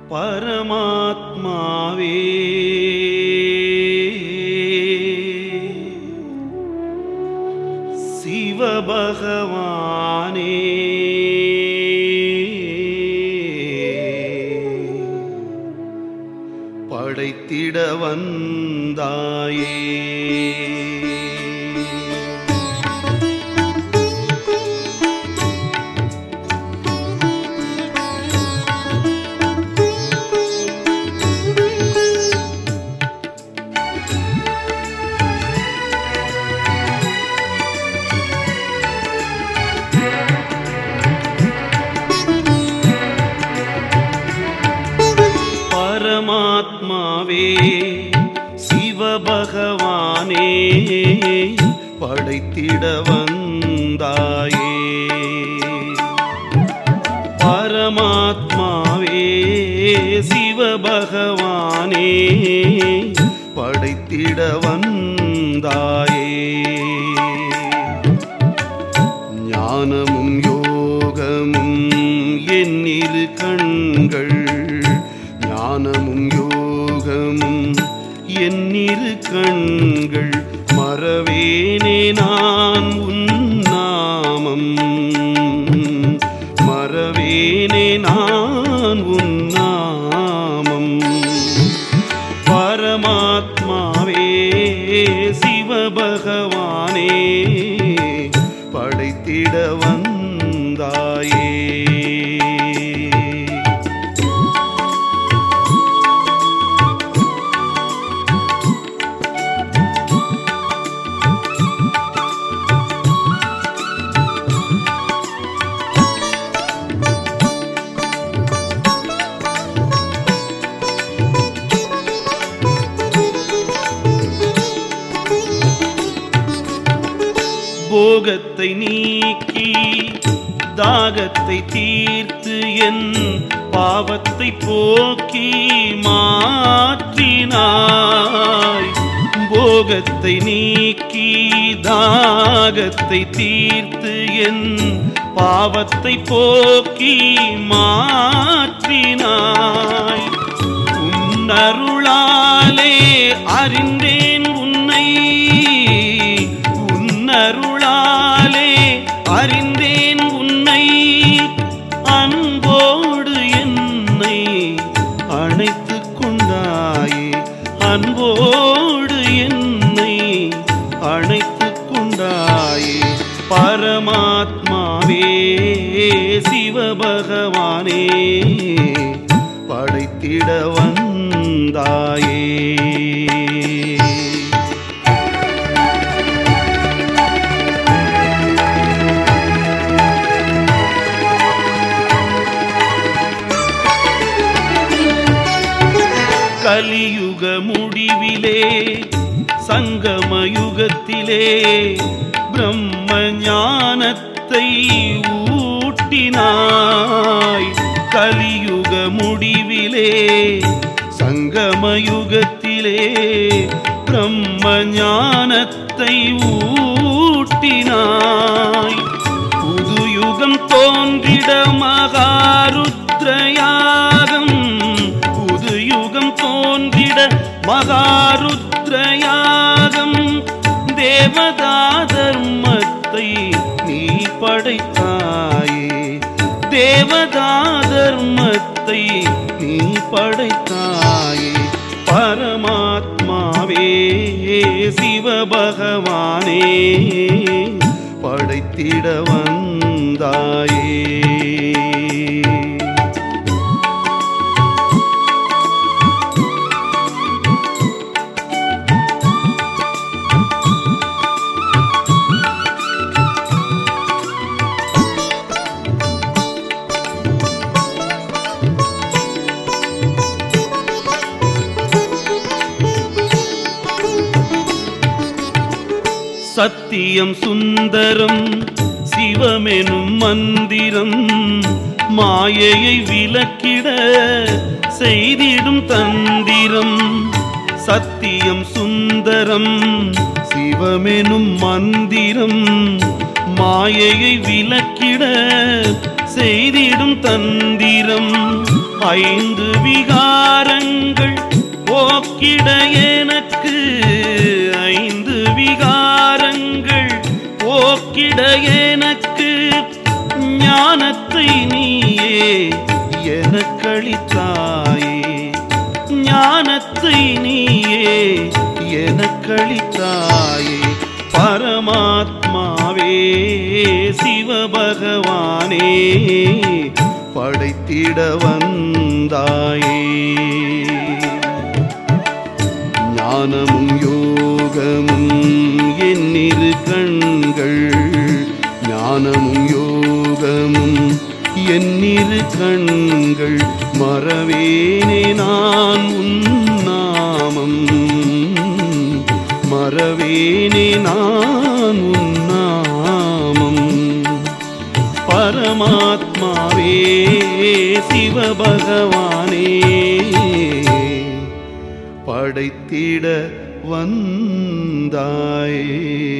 பரமாத்மாவே சிவபகவானே படைத்திட வந்தாயே பரமாத்மாவே சிவபகவானே படைத்திட வந்தாயே பரமாத்மாவே சிவபகவானே படைத்திட வந்தாயே ஞானமும் யோகமும் என்னிரு கண்கள் ஞானமும் யோகமும் என்னிரு கண்கள் மறவேனே நான் உன் நாமம் மறவேனே நான் உன் நாமம் பரமாத்மாவே சிவபகவானே படைத்திட வந்தாயே போகத்தை நீக்கி தாகத்தை தீர்த்து என் பாவத்தை போக்கி மாற்றினாய் போகத்தை நீக்கி தாகத்தை தீர்த்து என் பாவத்தை போக்கி மாற்றினாய் உன்னருளாலே அறிந்தேன் உன்னை உன்னருளாலே அறிந்தேன் உன்னை அன்போடு என்னை அணைத்துக் கொண்டாயே அன்போடு என்னை அணைத்துக் கொண்டாயே பரமாத்மாவே சிவபகவானே படைத்திட வந்தாயே கலியுக முடிவிலே சங்கமயுகத்திலே பிரம்ம ஞானத்தை ஊட்டினாய் கலியுக முடிவிலே சங்கமயுகத்திலே பிரம்ம ஞானத்தை ஊட்டினாய் புது யுகம் தோன்றிட மகாருத்ரயாகம் புது யுகம் தோன்றிட மகாருத்ரயாகம் தேவதா தர்மத்தை நீ படைத்தாயே தேவதா தர்மத்தை நீ படைத்தாயே பரமாத்மாவே சிவபகவானே படைத்திட வந்தாயே சத்தியம் சுந்தரம் சிவமெனும் மந்திரம் மாயையை விலக்கிட செய்திடும் தந்திரம் சத்தியம் சுந்தரம் சிவமெனும் மந்திரம் மாயையை விலக்கிட செய்திடும் தந்திரம் ஐந்து விகாரங்கள் போக்கிட எனக்கு ஐந்து விகாரங்கள் போக்கிட எனக்கு ஞானத்தை நீயே எனக்களித்தாயே ஞானத்தை நீயே எனக்களித்தாயே பரமாத்மாவே சிவபகவானே படைத்திட வந்தாயே ஞானமும் யோகமும் என்னிரு கண்கள் ஞானமும் யோகமும் என்னிரு கண்கள் மறவேனே நான் உன்னாமம் மறவேனே நான் உன்னாமம் பரமாத்மாவே சிவபகவானே படைத்திட வந்தாயே